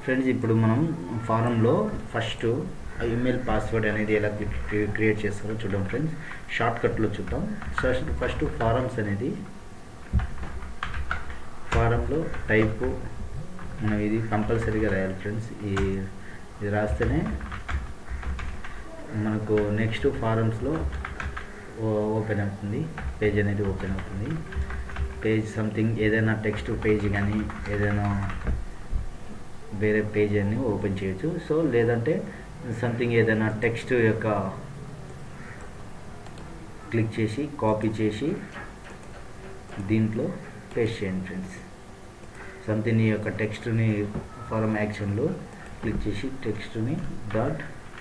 friends ఇప్పుడు మనం ఫారంలో ఫస్ట్ ఈమెయిల్ పాస్వర్డ్ అనేది ఎలా క్రియేట్ చేస్తారో చూద్దాం ఫ్రెండ్స్ షార్ట్ కట్లో చూద్దాం ఫస్ట్ ఫస్ట్ ఫారమ్స్ అనేది ఫారంలో టైపు మనం ఇది కంపల్సరీగా రాయాలి ఫ్రెండ్స్ ఈ ఇది రాస్తేనే మనకు నెక్స్ట్ ఫారమ్స్లో ఓపెన్ అవుతుంది పేజ్ అనేది ఓపెన్ అవుతుంది పేజ్ సంథింగ్ ఏదైనా టెక్స్ట్ పేజ్ కానీ ఏదైనా వేరే పేజ్ అని ఓపెన్ చేయొచ్చు సో లేదంటే సంథింగ్ ఏదైనా టెక్స్ట్ యొక్క క్లిక్ చేసి కాపీ చేసి దీంట్లో పేస్ట్ చేయండి ఫ్రెండ్స్ సంథింగ్ ఈ యొక్క టెక్స్ట్ని ఫారం యాక్షన్లో క్లిక్ చేసి టెక్స్ట్ని డాట్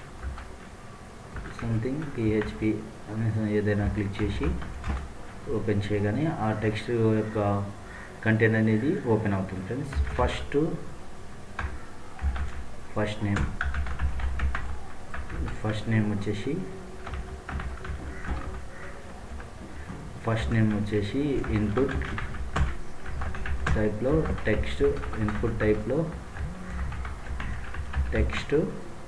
సంథింగ్ పిహెచ్పి అని ఏదైనా క్లిక్ చేసి ఓపెన్ చేయగానే ఆ టెక్స్ట్ యొక్క కంటెంట్ అనేది ఓపెన్ అవుతుంది friends first first name first name వచ్చేసి ఫస్ట్ నేమ్ వచ్చేసి ఇన్పుట్ టైప్లో టెక్స్ట్ ఇన్పుట్ టైప్లో టెక్స్ట్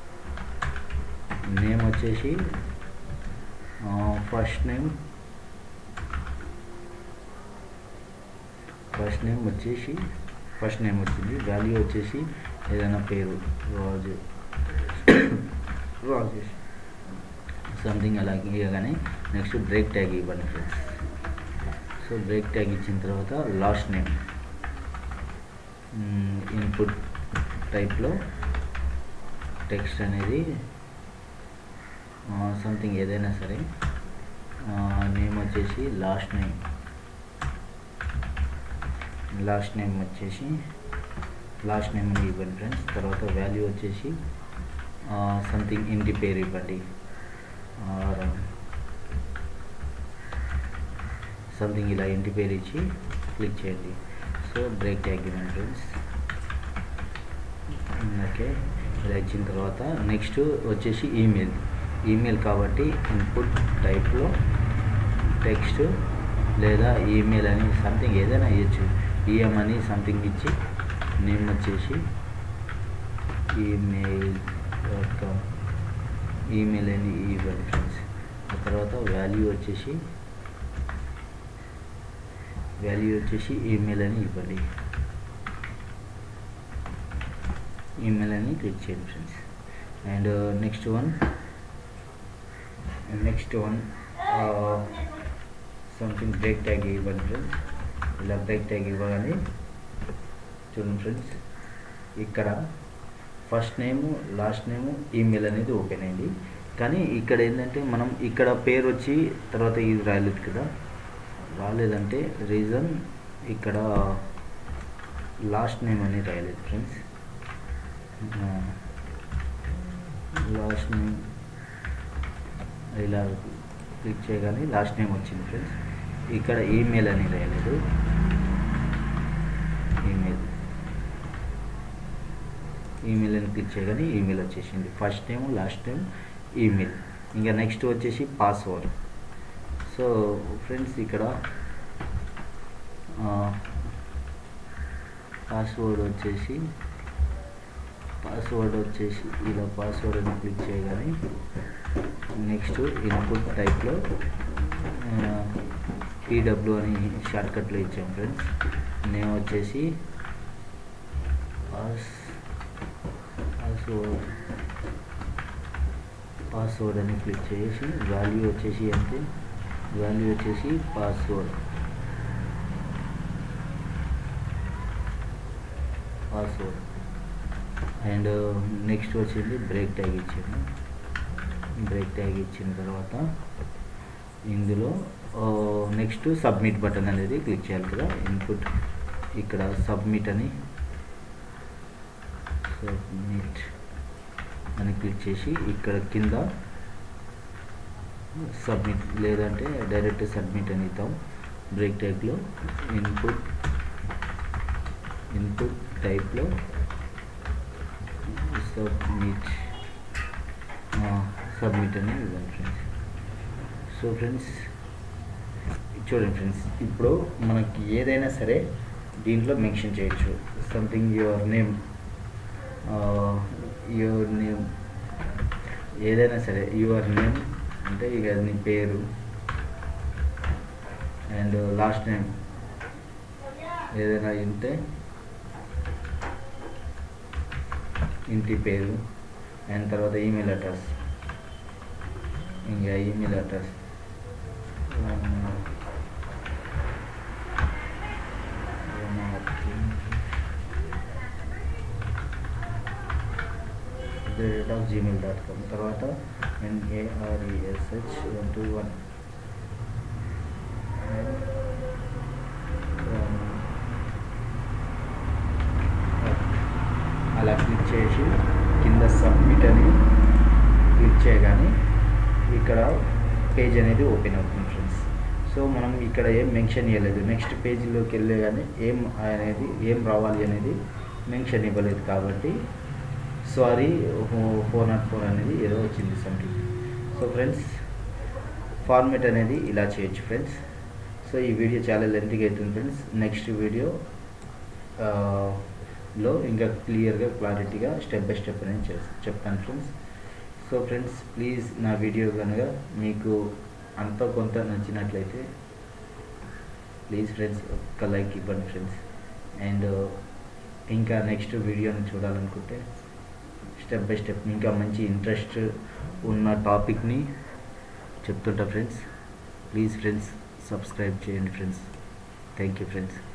నేమ్ వచ్చేసి ఫస్ట్ నేమ్ ఫస్ట్ నేమ్ వచ్చేసి ఫస్ట్ నేమ్ వచ్చింది వాల్యూ వచ్చేసి ఏదైనా పేరు రాజు రాజేష్ సంథింగ్ అలాగే ఇవ్వగానే నెక్స్ట్ బ్రేక్ ట్యాగ్ ఇవ్వండి ఫ్రెండ్స్ సో బ్రేక్ ట్యాగ్ ఇచ్చిన తర్వాత లాస్ట్ నేమ్ ఇన్పుట్ టైప్లో టెక్స్ట్ అనేది సంథింగ్ ఏదైనా సరే నేమ్ వచ్చేసి లాస్ట్ నేమ్ లాస్ట్ నేమ్ వచ్చేసి లాస్ట్ నేమ్ ఇవ్వండి ఫ్రెండ్స్ తర్వాత వాల్యూ వచ్చేసి సంథింగ్ ఇంటి పేరు ఇవ్వండి సంథింగ్ ఇలా ఇంటి పేరు ఇచ్చి క్లిక్ చేయండి సో బ్రేక్ ట్యాగ్ ఇవ్వండి ఫ్రెండ్స్ ఓకే ఇలా ఇచ్చిన తర్వాత నెక్స్ట్ వచ్చేసి ఈమెయిల్ ఈమెయిల్ కాబట్టి ఇన్పుట్ టైప్లో టెక్స్ట్ లేదా ఈమెయిల్ అని సంథింగ్ ఏదైనా ఇవ్వచ్చు ఈఎం అని సంథింగ్ ఇచ్చి నేమ్ వచ్చేసి ఈమెయిల్ డాట్ కామ్ ఈమెయిల్ అని ఇవ్వండి ఫ్రెండ్స్ ఆ తర్వాత వాల్యూ వచ్చేసి వాల్యూ వచ్చేసి ఈమెయిల్ అని ఇవ్వండి ఈమెయిల్ అని క్లిక్ చేయండి friends and next one next one something break tag ఇవ్వండి ఫ్రెండ్స్ ఇలా బ్రేక్ ట్యాగ్ ఇవ్వగానే చూడండి ఫ్రెండ్స్ ఇక్కడ first name last name email అనేది ఓపెన్ అయింది కానీ ఇక్కడ ఏంటంటే మనం ఇక్కడ పేరు వచ్చి తర్వాత ఇది రాయలేదు కదా రాలేదంటే రీజన్ ఇక్కడ లాస్ట్ నేమ్ అని రాయలేదు ఫ్రెండ్స్ లాస్ట్ నేమ్ ఇలా క్లిక్ చేయగానే లాస్ట్ నేమ్ వచ్చింది ఫ్రెండ్స్ ఇక్కడ ఈమెయిల్ అని రాయలేదు ఈమెయిల్ ఈమెయిల్ అని క్లిక్ చేయగానే ఈమెయిల్ వచ్చేసింది first name last name email ఇంకా నెక్స్ట్ వచ్చేసి పాస్వర్డ్ సో ఫ్రెండ్స్ ఇక్కడ పాస్వర్డ్ వచ్చేసి పాస్వర్డ్ వచ్చేసి ఇలా పాస్వర్డ్ అని క్లిక్ చేయగానే నెక్స్ట్ ఇన్పుట్ టైప్లో పీడబ్ల్యూ అని షార్ట్కట్లో ఇచ్చాం ఫ్రెండ్స్ నేమ్ వచ్చేసి పాస్ పాస్వర్డ్ పాస్వర్డ్ అని క్లిక్ చేసి వాల్యూ వచ్చేసి అంటే వాల్యూ వచ్చేసి పాస్వర్డ్ పాస్వర్డ్ అండ్ నెక్స్ట్ వచ్చింది బ్రేక్ ట్యాగ్ ఇచ్చాను బ్రేక్ ట్యాగ్ ఇచ్చిన తర్వాత ఇందులో నెక్స్ట్ సబ్మిట్ బటన్ అనేది క్లిక్ చేయాలి కదా ఇన్పుట్ ఇక్కడ సబ్మిట్ అని సబ్మిట్ అని క్లిక్ చేసి ఇక్కడ కింద సబ్మిట్ లేదంటే డైరెక్ట్ సబ్మిట్ అని ఇద్దాం బ్రేక్ ట్యాగ్లో ఇన్పుట్ ఇన్పుట్ టైప్లో సబ్మిట్ సబ్మిట్ అని ఇవ్వండి ఫ్రెండ్స్ సో ఫ్రెండ్స్ చూడండి ఫ్రెండ్స్ ఇప్పుడు మనకి ఏదైనా సరే దీంట్లో మెన్షన్ చేయొచ్చు something your name your name ఏదైనా సరే యువర్ నేమ్ అంటే ఇక నీ పేరు అండ్ లాస్ట్ నేమ్ ఏదైనా ఉంటే ఇంటి పేరు అండ్ తర్వాత ఈమెయిల్ అడ్రస్ ఇంకా email address rate of Gmail dot com తర్వాత ఎన్ఏఆర్ఈఎస్హెచ్ వన్ టూ వన్ అలా క్లిక్ చేసి కింద సబ్మిట్ అని క్లిక్ చేయగానే ఇక్కడ పేజ్ అనేది ఓపెన్ అవుతుంది ఫ్రెండ్స్ సో మనం ఇక్కడ ఏం మెన్షన్ చేయలేదు నెక్స్ట్ పేజీలోకి వెళ్ళే కానీ ఏం అనేది ఏం రావాలి అనేది మెన్షన్ ఇవ్వలేదు కాబట్టి సారీ ఫోర్ నాట్ ఫోర్ అనేది ఏదో వచ్చింది సంథింగ్ సో ఫ్రెండ్స్ ఫార్మేట్ అనేది ఇలా చేయొచ్చు ఫ్రెండ్స్ సో ఈ వీడియో చాలా లెంత్గా అవుతుంది ఫ్రెండ్స్ నెక్స్ట్ వీడియో లో ఇంకా క్లియర్గా క్లారిటీగా స్టెప్ బై స్టెప్ అనేది చేస్ చెప్తాను ఫ్రెండ్స్ సో ఫ్రెండ్స్ ప్లీజ్ నా వీడియో కనుక మీకు అంత కొంత నచ్చినట్లయితే ప్లీజ్ ఫ్రెండ్స్ ఒక్క లైక్ ఇవ్వండి ఫ్రెండ్స్ అండ్ ఇంకా నెక్స్ట్ వీడియోని చూడాలనుకుంటే స్టెప్ బై స్టెప్ ఇంకా మంచి ఇంట్రెస్ట్ ఉన్న టాపిక్ని చెప్తుంటా ఫ్రెండ్స్ ప్లీజ్ ఫ్రెండ్స్ సబ్స్క్రైబ్ చేయండి ఫ్రెండ్స్ థ్యాంక్ యూ ఫ్రెండ్స్